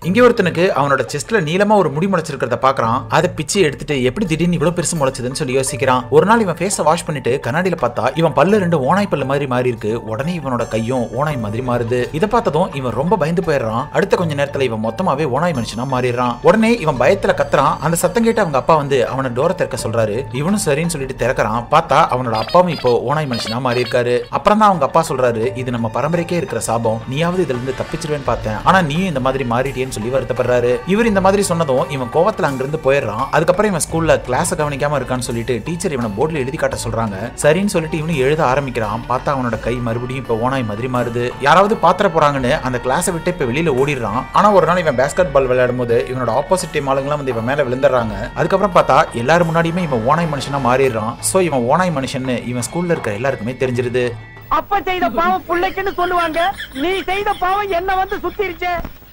இங்க ஒருத்தனுக்கு அவனோட செஸ்ட்ல நீளமா ஒரு முடி முளைச்சிருக்கிறத பாக்குறான் அதை பிச்சு எடுத்துட்டு எப்படி திடீர்னு இவ்வளவு பெருசு முளைச்சதுன்னு சொல்லி யோசிக்கிறான் ஒரு நாள் இவன் ஃபேஸ வாஷ் பண்ணிட்டு கண்ணாடியில பார்த்தா இவன் பல்லு ரெண்டு ஓனாய் பல்லு மாதிரி மாறி இருக்கு உடனே இவனோட கையும் ஓனாய் மாதிரி மாறுது இதை பார்த்ததும் இவன் ரொம்ப பயந்து போயிடுறான் அடுத்த கொஞ்ச நேரத்துல இவன் மொத்தமாவே ஓனாய் மனுஷனா மாறிடுறான் உடனே இவன் பயத்துல கத்துறான் அந்த சத்தம் கேட்டு அவங்க அப்பா வந்து அவனை டோரை திறக்க சொல்றாரு இவனும் சரின்னு சொல்லிட்டு திறக்கறான் பார்த்தா அவனோட அப்பாவும் இப்போ ஓனாய் மனுஷனா மாறி இருக்காரு அப்புறம் தான் அவங்க அப்பா சொல்றாரு இது நம்ம பரம்பரைக்கே இருக்கிற சாபம் நீயாவது இதுல இருந்து தப்பிச்சிருவேன்னு பார்த்தேன் ஆனா நீயும் இந்த மாதிரி மாறிட்டேன்னு சொல்லி வருத்தப்படுறாரு இவர் இந்த மாதிரி சொன்னதும் இவன் கோவத்துல அங்கிருந்து போயிடுறான் அதுக்கப்புறம் இவன் ஸ்கூல்ல கிளாஸ் கவனிக்காம இருக்கான்னு சொல்லிட்டு டீச்சர் இவனை போர்ட்ல எழுதி காட்ட சொல்றாங்க சரின்னு சொல்லிட்டு இவனும் எழுத ஆரம்பிக்கிறான் பார்த்தா அவனோட கை மறுபடியும் இப்ப ஓனாய் மாதிரி மாறுது யாராவது பாத்திர போறாங்கன்னு அந்த கிளாஸை விட்டு இப்ப வெளியில ஓடிடுறான் ஆனா ஒரு நாள் இவன் பேஸ்கெட் பால் விளையாடும் போது இவனோட ஆப்போசிட் டீம் ஆளுங்களாம் வந்து இவன் மேல விழுந்துடுறாங்க அதுக்கப்புறம் பார்த்தா எல்லாரும் முன்னாடியுமே இவன் ஓனாய் மனுஷனா மாறிடுறான் சோ இவன் ஓனாய் மனுஷன்னு இவன் ஸ்கூல்ல இருக்க எல்லாருக்குமே தெரிஞ்சிருது அப்ப செய்த பாவம் பிள்ளைக்குன்னு சொல்லுவாங்க நீ செய்த பாவம் என்ன வந்து சுத்திருச்சே